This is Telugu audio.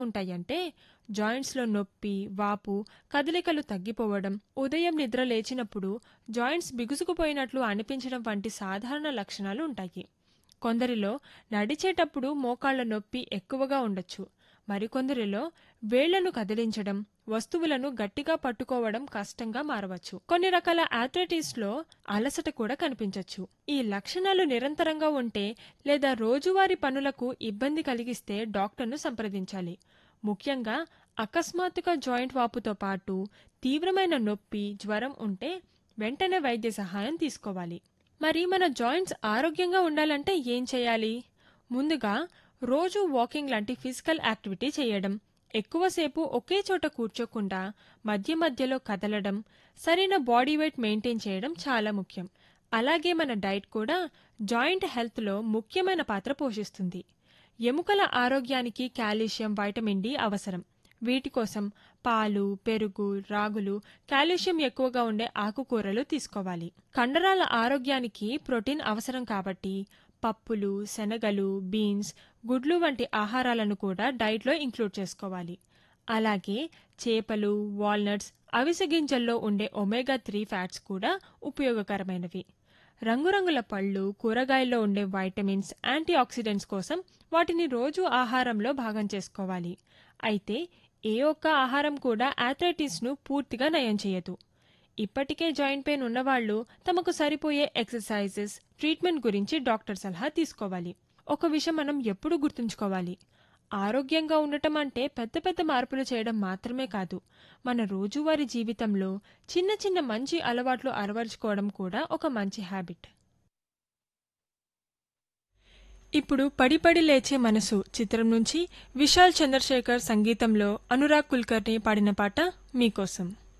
ఉంటాయంటే జాయింట్స్లో నొప్పి వాపు కదలికలు తగ్గిపోవడం ఉదయం నిద్ర లేచినప్పుడు జాయింట్స్ బిగుసుకుపోయినట్లు అనిపించడం వంటి సాధారణ లక్షణాలు ఉంటాయి కొందరిలో నడిచేటప్పుడు మోకాళ్ల నొప్పి ఎక్కువగా ఉండొచ్చు మరికొందరిలో వేళ్లను కదిలించడం వస్తువులను గట్టిగా పట్టుకోవడం కష్టంగా మారవచ్చు కొన్ని రకాల ఆథరైటిస్లో అలసట కూడా కనిపించవచ్చు ఈ లక్షణాలు నిరంతరంగా ఉంటే లేదా రోజువారీ పనులకు ఇబ్బంది కలిగిస్తే డాక్టర్ను సంప్రదించాలి ముఖ్యంగా అకస్మాత్తుగా జాయింట్ వాపుతో పాటు తీవ్రమైన నొప్పి జ్వరం ఉంటే వెంటనే వైద్య సహాయం తీసుకోవాలి మరి మన జాయింట్స్ ఆరోగ్యంగా ఉండాలంటే ఏం చేయాలి ముందుగా రోజు వాకింగ్ లాంటి ఫిజికల్ యాక్టివిటీ చేయడం ఎక్కువసేపు ఒకే చోట కూర్చోకుండా మధ్య మధ్యలో కదలడం సరైన బాడీ వెయిట్ మెయింటైన్ చేయడం చాలా ముఖ్యం అలాగే మన డైట్ కూడా జాయింట్ హెల్త్లో ముఖ్యమైన పాత్ర పోషిస్తుంది ఎముకల ఆరోగ్యానికి కాల్షియం వైటమిన్ డి అవసరం వీటి కోసం పాలు పెరుగు రాగులు కాల్షియం ఎక్కువగా ఉండే ఆకుకూరలు తీసుకోవాలి కండరాల ఆరోగ్యానికి ప్రోటీన్ అవసరం కాబట్టి పప్పులు శనగలు బీన్స్ గుడ్లు వంటి ఆహారాలను కూడా డైట్లో ఇంక్లూడ్ చేసుకోవాలి అలాగే చేపలు వాల్నట్స్ అవిసె గింజల్లో ఉండే ఒమేగా త్రీ ఫ్యాట్స్ కూడా ఉపయోగకరమైనవి రంగురంగుల పళ్ళు కూరగాయల్లో ఉండే వైటమిన్స్ యాంటీ ఆక్సిడెంట్స్ కోసం వాటిని రోజు ఆహారంలో భాగం చేసుకోవాలి అయితే ఏ ఒక్క ఆహారం కూడా ఆథరైటిస్ను పూర్తిగా నయం చేయదు ఇప్పటికే జాయింట్ పెయిన్ ఉన్నవాళ్లు తమకు సరిపోయే ఎక్సర్సైజెస్ ట్రీట్మెంట్ గురించి డాక్టర్ సలహా తీసుకోవాలి ఒక విషయం మనం ఎప్పుడు గుర్తుంచుకోవాలి ఆరోగ్యంగా ఉండటం అంటే పెద్ద పెద్ద మార్పులు చేయడం మాత్రమే కాదు మన రోజువారీ జీవితంలో చిన్న చిన్న మంచి అలవాట్లు అలవర్చుకోవడం కూడా ఒక మంచి హ్యాబిట్ ఇప్పుడు పడి పడి లేచే మనసు చిత్రం నుంచి విశాల్ చంద్రశేఖర్ సంగీతంలో అనురాగ్ కుల్కర్ని పాడిన పాట మీకోసం